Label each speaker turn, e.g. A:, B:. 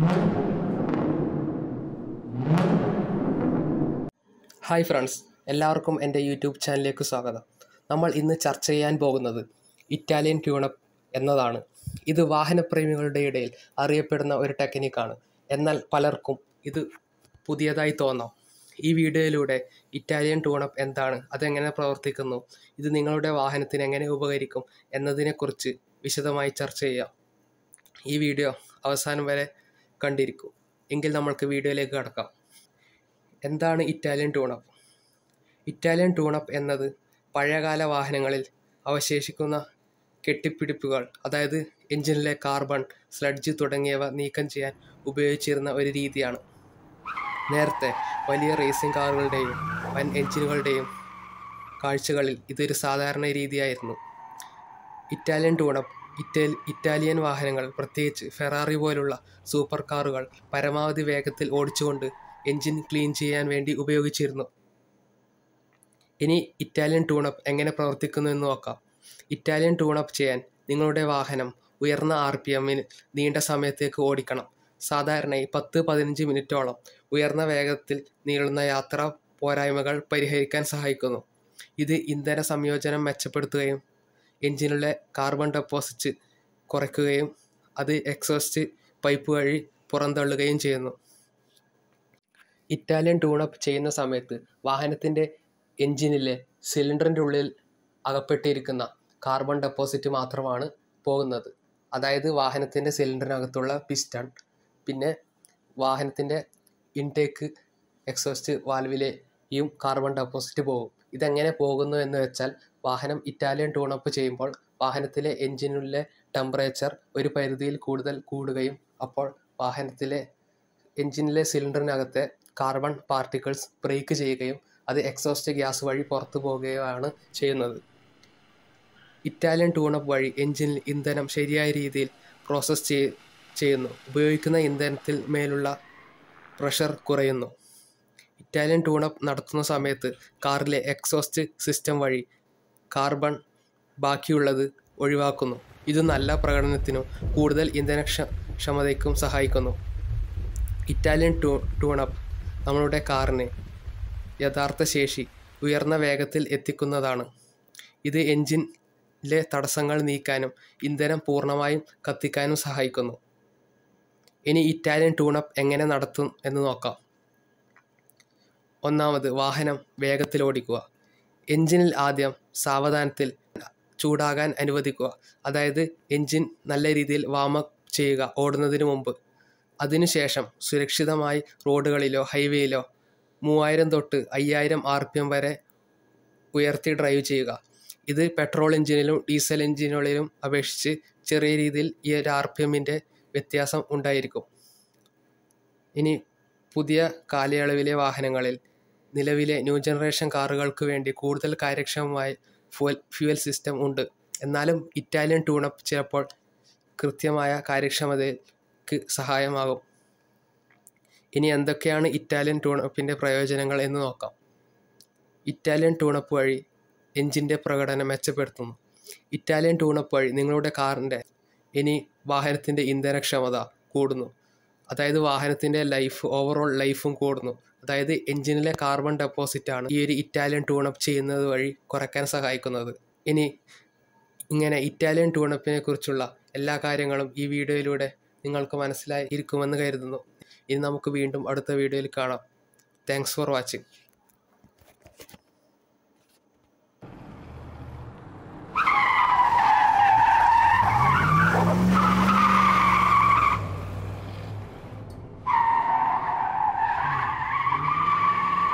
A: hi friends എല്ലാവർക്കും എൻ്റെ YouTube ചാനലിലേക്ക് സ്വാഗതം നമ്മൾ ഇന്ന് ചർച്ച ചെയ്യാൻ പോകുന്നത് ഇറ്റാലിയൻ ട്യൂണപ്പ് എന്നതാണ് ഇത് വാഹനപ്രേമികളുടെ ഇടയിൽ അറിയപ്പെടുന്ന ഒരു ടെക്നിക്കാണ് എന്നാൽ പലർക്കും ഇത് പുതിയതായി തോന്നാം ഈ വീഡിയോയിലൂടെ ഇറ്റാലിയൻ ട്യൂണപ്പ് എന്താണ് അതെങ്ങനെ പ്രവർത്തിക്കുന്നു ഇത് നിങ്ങളുടെ വാഹനത്തിന് എങ്ങനെ ഉപകരിക്കും എന്നതിനെക്കുറിച്ച് വിശദമായി ചർച്ച ചെയ്യാം ഈ വീഡിയോ അവസാനം വരെ കണ്ടിരിക്കും എങ്കിൽ നമ്മൾക്ക് വീഡിയോയിലേക്ക് കടക്കാം എന്താണ് ഇറ്റാലിയൻ ടൂണപ്പ് ഇറ്റാലിയൻ ടൂണപ്പ് എന്നത് പഴയകാല വാഹനങ്ങളിൽ അവശേഷിക്കുന്ന കെട്ടിപ്പിടിപ്പുകൾ അതായത് എഞ്ചിനിലെ കാർബൺ സ്ലഡ്ജ് തുടങ്ങിയവ നീക്കം ചെയ്യാൻ ഉപയോഗിച്ചിരുന്ന ഒരു രീതിയാണ് നേരത്തെ വലിയ റേസിംഗ് കാറുകളുടെയും വൻ എഞ്ചിനുകളുടെയും കാഴ്ചകളിൽ ഇതൊരു സാധാരണ രീതിയായിരുന്നു ഇറ്റാലിയൻ ടൂണപ്പ് ഇറ്റാൽ ഇറ്റാലിയൻ വാഹനങ്ങൾ പ്രത്യേകിച്ച് ഫെറാറി പോലുള്ള സൂപ്പർ കാറുകൾ പരമാവധി വേഗത്തിൽ ഓടിച്ചുകൊണ്ട് എൻജിൻ ക്ലീൻ ചെയ്യാൻ വേണ്ടി ഉപയോഗിച്ചിരുന്നു ഇനി ഇറ്റാലിയൻ ടൂണപ്പ് എങ്ങനെ പ്രവർത്തിക്കുന്നു എന്ന് നോക്കാം ഇറ്റാലിയൻ ടൂണപ്പ് ചെയ്യാൻ നിങ്ങളുടെ വാഹനം ഉയർന്ന ആർ പി എമ്മിന് നീണ്ട സമയത്തേക്ക് ഓടിക്കണം സാധാരണയായി പത്ത് പതിനഞ്ച് മിനിറ്റോളം ഉയർന്ന വേഗത്തിൽ നീളുന്ന യാത്രാ പോരായ്മകൾ പരിഹരിക്കാൻ സഹായിക്കുന്നു ഇത് ഇന്ധന സംയോജനം മെച്ചപ്പെടുത്തുകയും എഞ്ചിനിലെ കാർബൺ ഡെപ്പോസിറ്റ് കുറയ്ക്കുകയും അത് എക്സോസ്റ്റ് പൈപ്പ് വഴി പുറന്തള്ളുകയും ചെയ്യുന്നു ഇറ്റാലിയൻ ടൂണപ്പ് ചെയ്യുന്ന സമയത്ത് വാഹനത്തിൻ്റെ എഞ്ചിനിലെ സിലിണ്ടറിൻ്റെ ഉള്ളിൽ അകപ്പെട്ടിരിക്കുന്ന കാർബൺ ഡെപ്പോസിറ്റ് മാത്രമാണ് പോകുന്നത് അതായത് വാഹനത്തിൻ്റെ സിലിണ്ടറിനകത്തുള്ള പിസ്റ്റൺ പിന്നെ വാഹനത്തിൻ്റെ ഇൻടേക്ക് എക്സോസ്റ്റ് വാൽവിലെയും കാർബൺ ഡെപ്പോസിറ്റ് പോകും ഇതെങ്ങനെ പോകുന്നു എന്ന് വെച്ചാൽ വാഹനം ഇറ്റാലിയൻ ടൂണപ്പ് ചെയ്യുമ്പോൾ വാഹനത്തിലെ എഞ്ചിനിലെ ടെമ്പറേച്ചർ ഒരു പരിധിയിൽ കൂടുതൽ കൂടുകയും അപ്പോൾ വാഹനത്തിലെ എഞ്ചിനിലെ സിലിണ്ടറിനകത്തെ കാർബൺ പാർട്ടിക്കിൾസ് ബ്രേക്ക് ചെയ്യുകയും അത് എക്സോസ്റ്റ് ഗ്യാസ് വഴി പുറത്തു പോവുകയാണ് ചെയ്യുന്നത് ഇറ്റാലിയൻ ടൂണപ്പ് വഴി എഞ്ചിനിൽ ഇന്ധനം ശരിയായ രീതിയിൽ പ്രോസസ്സ് ചെയ് ചെയ്യുന്നു ഉപയോഗിക്കുന്ന ഇന്ധനത്തിൽ മേലുള്ള പ്രഷർ കുറയുന്നു ഇറ്റാലിയൻ ടൂണപ്പ് നടത്തുന്ന സമയത്ത് കാറിലെ എക്സോസ്റ്റ് സിസ്റ്റം വഴി കാർബൺ ബാക്കിയുള്ളത് ഒഴിവാക്കുന്നു ഇത് നല്ല പ്രകടനത്തിനും കൂടുതൽ ഇന്ധനക്ഷ ക്ഷമതയ്ക്കും സഹായിക്കുന്നു ഇറ്റാലിയൻ ടൂ ടൂണപ്പ് നമ്മളുടെ കാറിന് യഥാർത്ഥ ശേഷി ഉയർന്ന വേഗത്തിൽ എത്തിക്കുന്നതാണ് ഇത് എൻജിനിലെ തടസ്സങ്ങൾ നീക്കാനും ഇന്ധനം പൂർണ്ണമായും കത്തിക്കാനും സഹായിക്കുന്നു ഇനി ഇറ്റാലിയൻ ടൂണപ്പ് എങ്ങനെ നടത്തും എന്ന് നോക്കാം ഒന്നാമത് വാഹനം വേഗത്തിൽ ഓടിക്കുക എൻജിനിൽ ആദ്യം സാവധാനത്തിൽ ചൂടാകാൻ അനുവദിക്കുക അതായത് എൻജിൻ നല്ല രീതിയിൽ വാമപ്പ് ചെയ്യുക ഓടുന്നതിന് മുമ്പ് അതിനുശേഷം സുരക്ഷിതമായി റോഡുകളിലോ ഹൈവേയിലോ മൂവായിരം തൊട്ട് അയ്യായിരം ആർ പി എം വരെ ഉയർത്തി ഡ്രൈവ് ചെയ്യുക ഇത് പെട്രോൾ എഞ്ചിനിലും ഡീസൽ എഞ്ചിനുകളിലും അപേക്ഷിച്ച് ചെറിയ രീതിയിൽ ഈ ഒരു ആർ പി എമ്മിൻ്റെ വ്യത്യാസം ഉണ്ടായിരിക്കും ഇനി പുതിയ കാലയളവിലെ വാഹനങ്ങളിൽ നിലവിലെ ന്യൂ ജനറേഷൻ കാറുകൾക്ക് വേണ്ടി കൂടുതൽ കാര്യക്ഷമമായ ഫ്യുവൽ ഫ്യുവൽ സിസ്റ്റം ഉണ്ട് എന്നാലും ഇറ്റാലിയൻ ടൂണപ്പ് ചിലപ്പോൾ കൃത്യമായ കാര്യക്ഷമതയ്ക്ക് സഹായമാകും ഇനി എന്തൊക്കെയാണ് ഇറ്റാലിയൻ ടൂണപ്പിൻ്റെ പ്രയോജനങ്ങൾ എന്ന് നോക്കാം ഇറ്റാലിയൻ ടൂണപ്പ് വഴി എഞ്ചിൻ്റെ പ്രകടനം മെച്ചപ്പെടുത്തുന്നു ഇറ്റാലിയൻ ടൂണപ്പ് വഴി നിങ്ങളുടെ കാറിൻ്റെ ഇനി വാഹനത്തിൻ്റെ ഇന്ധനക്ഷമത കൂടുന്നു അതായത് വാഹനത്തിൻ്റെ ലൈഫ് ഓവറോൾ ലൈഫും കൂടുന്നു അതായത് എഞ്ചിനിലെ കാർബൺ ഡെപ്പോസിറ്റാണ് ഈ ഒരു ഇറ്റാലിയൻ ടൂണപ്പ് ചെയ്യുന്നത് വഴി കുറയ്ക്കാൻ സഹായിക്കുന്നത് ഇനി ഇങ്ങനെ ഇറ്റാലിയൻ ടൂണപ്പിനെ കുറിച്ചുള്ള എല്ലാ കാര്യങ്ങളും ഈ വീഡിയോയിലൂടെ നിങ്ങൾക്ക് മനസ്സിലായി ഇരിക്കുമെന്ന് കരുതുന്നു ഇനി നമുക്ക് വീണ്ടും അടുത്ത വീഡിയോയിൽ കാണാം താങ്ക്സ് ഫോർ വാച്ചിങ്